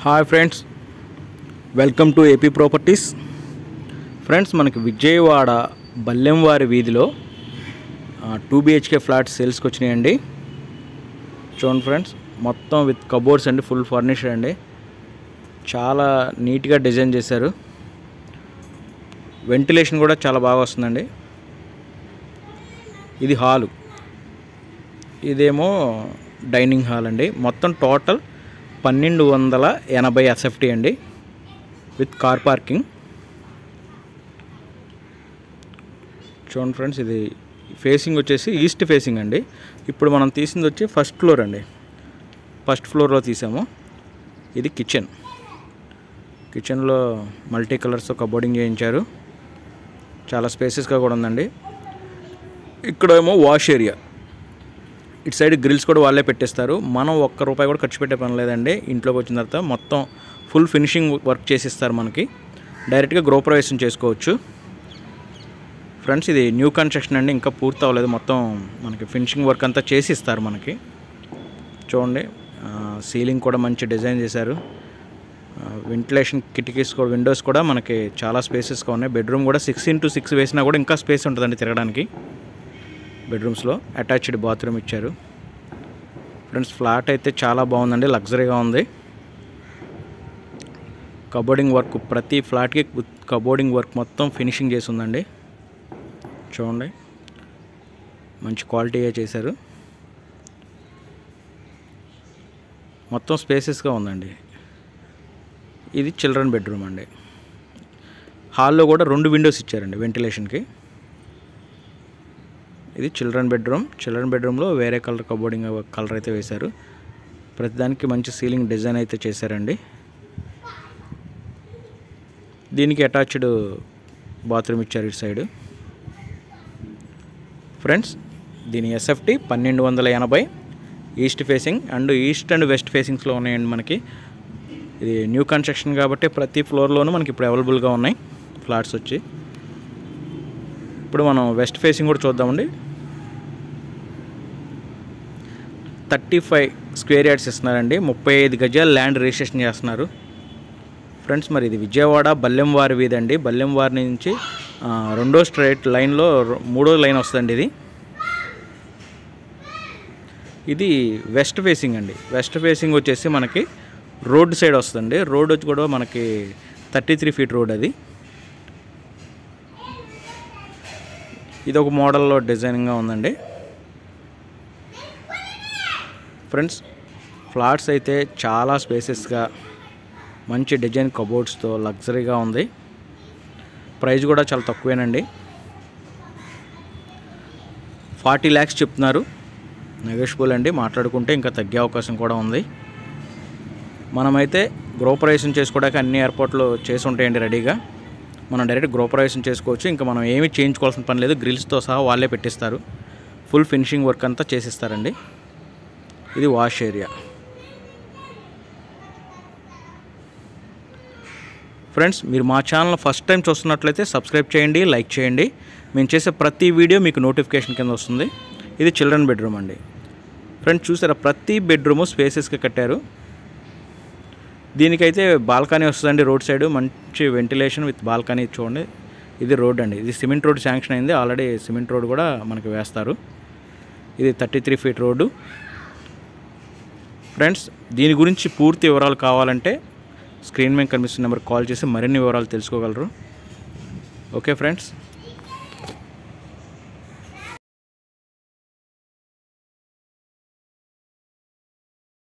hi friends welcome to AP properties friends మనకి విజయవాడ బల్లెంవారి వీధిలో two BHK flats సేల్స్కి వచ్చినాయండి చూడండి ఫ్రెండ్స్ మొత్తం విత్ కబోర్డ్స్ అండి ఫుల్ ఫర్నిచర్ అండి చాలా నీట్గా డిజైన్ చేశారు వెంటిలేషన్ కూడా చాలా బాగా వస్తుందండి ఇది హాలు ఇదేమో డైనింగ్ హాల్ అండి మొత్తం టోటల్ పన్నెండు వందల ఎనభై ఎస్ఎఫ్టీ అండి విత్ కార్ పార్కింగ్ చూడండి ఫ్రెండ్స్ ఇది ఫేసింగ్ వచ్చేసి ఈస్ట్ ఫేసింగ్ అండి ఇప్పుడు మనం తీసింది వచ్చి ఫస్ట్ ఫ్లోర్ అండి ఫస్ట్ ఫ్లోర్లో తీసాము ఇది కిచెన్ కిచెన్లో మల్టీ కలర్స్ కబోర్డింగ్ చేయించారు చాలా స్పేసెస్గా కూడా ఉందండి ఇక్కడేమో వాష్ ఏరియా ఇటు సైడ్ గ్రిల్స్ కూడా వాళ్ళే పెట్టేస్తారు మనం ఒక్క రూపాయి కూడా ఖర్చు పెట్టే పని లేదండి ఇంట్లోకి వచ్చిన తర్వాత మొత్తం ఫుల్ ఫినిషింగ్ వర్క్ చేసిస్తారు మనకి డైరెక్ట్గా గృహప్రవేశం చేసుకోవచ్చు ఫ్రెండ్స్ ఇది న్యూ కన్స్ట్రక్షన్ అండి ఇంకా పూర్తి అవ్వలేదు మొత్తం మనకి ఫినిషింగ్ వర్క్ అంతా చేసి ఇస్తారు మనకి చూడండి సీలింగ్ కూడా మంచి డిజైన్ చేశారు వెంటిలేషన్ కిటికీస్ కూడా విండోస్ కూడా మనకి చాలా స్పేసెస్గా ఉన్నాయి బెడ్రూమ్ కూడా సిక్స్ ఇంటూ సిక్స్ వేసినా కూడా ఇంకా స్పేస్ ఉంటుందండి తిరగడానికి బెడ్రూమ్స్లో అటాచ్డ్ బాత్రూమ్ ఇచ్చారు ఫ్రెండ్స్ ఫ్లాట్ అయితే చాలా బాగుందండి లగ్జరీగా ఉంది కబోర్డింగ్ వర్క్ ప్రతి ఫ్లాట్కి కబోర్డింగ్ వర్క్ మొత్తం ఫినిషింగ్ చేసి ఉందండి చూడండి మంచి క్వాలిటీగా చేశారు మొత్తం స్పేసెస్గా ఉందండి ఇది చిల్డ్రన్ బెడ్రూమ్ అండి హాల్లో కూడా రెండు విండోస్ ఇచ్చారండి వెంటిలేషన్కి ఇది చిల్డ్రన్ బెడ్రూమ్ చిల్డ్రన్ బెడ్రూమ్లో వేరే కలర్ కబోర్డింగ్ కలర్ అయితే వేశారు ప్రతిదానికి మంచి సీలింగ్ డిజైన్ అయితే చేశారండి దీనికి అటాచ్డ్ బాత్రూమ్ ఇచ్చారు ఇటు సైడ్ ఫ్రెండ్స్ దీని ఎస్ఎఫ్టీ పన్నెండు వందల ఎనభై east facing and east and west ఫేసింగ్స్లో ఉన్నాయండి మనకి ఇది న్యూ కన్స్ట్రక్షన్ కాబట్టి ప్రతి ఫ్లోర్లోనూ మనకి ఇప్పుడు అవైలబుల్గా ఉన్నాయి ఫ్లాట్స్ వచ్చి ఇప్పుడు మనం వెస్ట్ ఫేసింగ్ కూడా చూద్దామండి థర్టీ ఫైవ్ స్క్వేర్ యార్డ్స్ ఇస్తున్నారండి ముప్పై ఐదు గజాల ల్యాండ్ రిజిస్ట్రేషన్ చేస్తున్నారు ఫ్రెండ్స్ మరి ఇది విజయవాడ బల్లెంవారి వీధి అండి బల్లెంవారి నుంచి ఆ, రెండో స్ట్రైట్ లైన్లో రొ- మూడో లైన్ వస్తుందండి ఇది ఇది వెస్ట్ ఫేసింగ్ అండి వెస్ట్ ఫేసింగ్ వచ్చేసి మనకి రోడ్ సైడ్ వస్తుందండి రోడ్ వచ్చి కూడా మనకి థర్టీ త్రీ ఫీట్ రోడ్ అది ఇది ఒక మోడల్లో డిజైనింగ్గా ఉందండి ఫ్రెండ్స్ ఫ్లాట్స్ అయితే చాలా స్పేసెస్గా మంచి డిజైన్ కబోర్డ్స్తో లగ్జరీగా ఉంది ప్రైస్ కూడా చాలా తక్కువేనండి ఫార్టీ ల్యాక్స్ చెప్తున్నారు నెగోషియబుల్ అండి మాట్లాడుకుంటే ఇంకా తగ్గే అవకాశం కూడా ఉంది మనమైతే గృహప్రవేశం చేసుకోవడానికి అన్ని ఏర్పాట్లు చేసి ఉంటాయండి రెడీగా మనం డైరెక్ట్ గృహప్రవేశం చేసుకోవచ్చు ఇంకా మనం ఏమీ చేయించుకోవాల్సిన పని లేదు గ్రిల్స్తో సహా వాళ్ళే పెట్టిస్తారు ఫుల్ ఫినిషింగ్ వర్క్ అంతా చేసిస్తారండి ఇది వాష్ ఏరియా ఫ్రెండ్స్ మీరు మా ఛానల్ ఫస్ట్ టైం చూస్తున్నట్లయితే సబ్స్క్రైబ్ చేయండి లైక్ చేయండి మేము చేసే ప్రతి వీడియో మీకు నోటిఫికేషన్ కింద వస్తుంది ఇది చిల్డ్రన్ బెడ్రూమ్ అండి ఫ్రెండ్స్ చూసారా ప్రతి బెడ్రూము స్పేసెస్గా కట్టారు దీనికైతే బాల్కనీ వస్తుందండి రోడ్ సైడ్ మంచి వెంటిలేషన్ విత్ బాల్కనీ చూడండి ఇది రోడ్ అండి ఇది సిమెంట్ రోడ్ శాంక్షన్ అయింది ఆల్రెడీ సిమెంట్ రోడ్ కూడా మనకి వేస్తారు ఇది thirty three feet road friends దీని గురించి పూర్తి వివరాలు కావాలంటే స్క్రీన్ మీద కనిపిస్తున్న నెంబర్ కాల్ చేసి మరిన్ని వివరాలు తెలుసుకోగలరు ఓకే ఫ్రెండ్స్